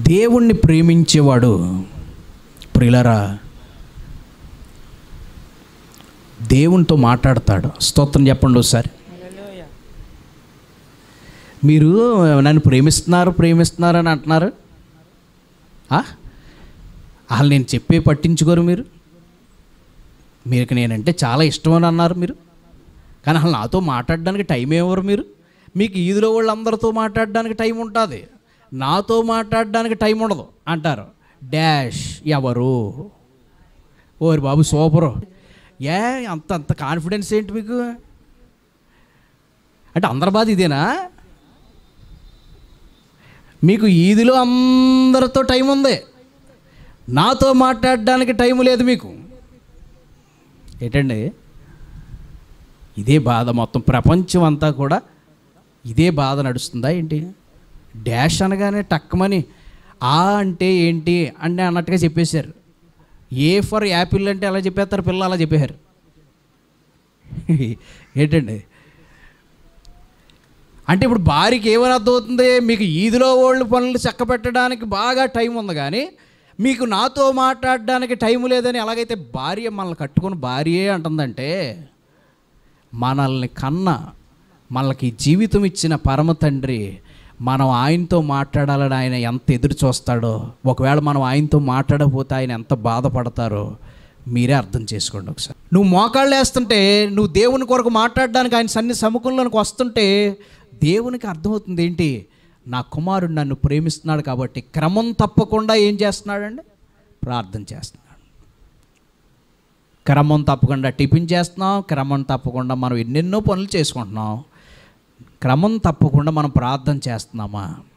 దేవుణ్ణి ప్రేమించేవాడు ప్రిలరా దేవునితో మాట్లాడతాడు స్తోత్రం చెప్పండి ఒకసారి మీరు నన్ను ప్రేమిస్తున్నారు ప్రేమిస్తున్నారు అని అంటున్నారు ఆ? వాళ్ళు నేను చెప్పే పట్టించుకోరు మీరు మీకు నేనంటే చాలా ఇష్టం అని అన్నారు మీరు కానీ అసలు నాతో మాట్లాడడానికి టైం ఏమవరు మీరు మీకు ఈదులో వాళ్ళందరితో మాట్లాడడానికి టైం ఉంటుంది నాతో మాట్లాడడానికి టైం ఉండదు అంటారు డాష్ ఎవరు ఓరి బాబు సూపరు ఏ అంత అంత కాన్ఫిడెన్స్ ఏంటి మీకు అంటే అందరి బాధ ఇదేనా మీకు ఈదిలో అందరితో టైం ఉంది నాతో మాట్లాడడానికి టైం లేదు మీకు ఏంటండి ఇదే బాధ మొత్తం ప్రపంచం అంతా కూడా ఇదే బాధ నడుస్తుందా ఏంటి డాష్ అనగానే టక్కమని ఆ అంటే ఏంటి అంటే అన్నట్టుగా చెప్పేశారు ఏ ఫర్ యాపిల్ అంటే అలా చెప్పేస్తారు పిల్లలు అలా చెప్పారు ఏంటండి అంటే ఇప్పుడు భార్యకి ఏమని అర్థమవుతుంది మీకు ఈదిలో వాళ్ళు పనులు చక్క పెట్టడానికి బాగా టైం ఉంది కానీ మీకు నాతో మాట్లాడడానికి టైం లేదని ఎలాగైతే భార్య మనల్ని కట్టుకొని భార్యే అంటుందంటే మనల్ని కన్న మనకి జీవితం ఇచ్చిన పరమ తండ్రి మనం ఆయనతో మాట్లాడాలని ఆయన ఎంత ఎదురు చూస్తాడో ఒకవేళ మనం ఆయనతో మాట్లాడకపోతే ఆయన ఎంత బాధపడతారో మీరే అర్థం చేసుకోండి ఒకసారి నువ్వు మోకాళ్ళు వేస్తుంటే నువ్వు దేవుని కొరకు మాట్లాడడానికి ఆయన సన్ని సముఖంలోనికి వస్తుంటే దేవునికి అర్థమవుతుంది ఏంటి నా కుమారుడు నన్ను ప్రేమిస్తున్నాడు కాబట్టి క్రమం తప్పకుండా ఏం చేస్తున్నాడండి ప్రార్థన చేస్తున్నాడు క్రమం తప్పకుండా టిఫిన్ చేస్తున్నాం క్రమం తప్పకుండా మనం ఎన్నెన్నో పనులు చేసుకుంటున్నాం క్రమం తప్పకుండా మనం ప్రార్థన చేస్తున్నామా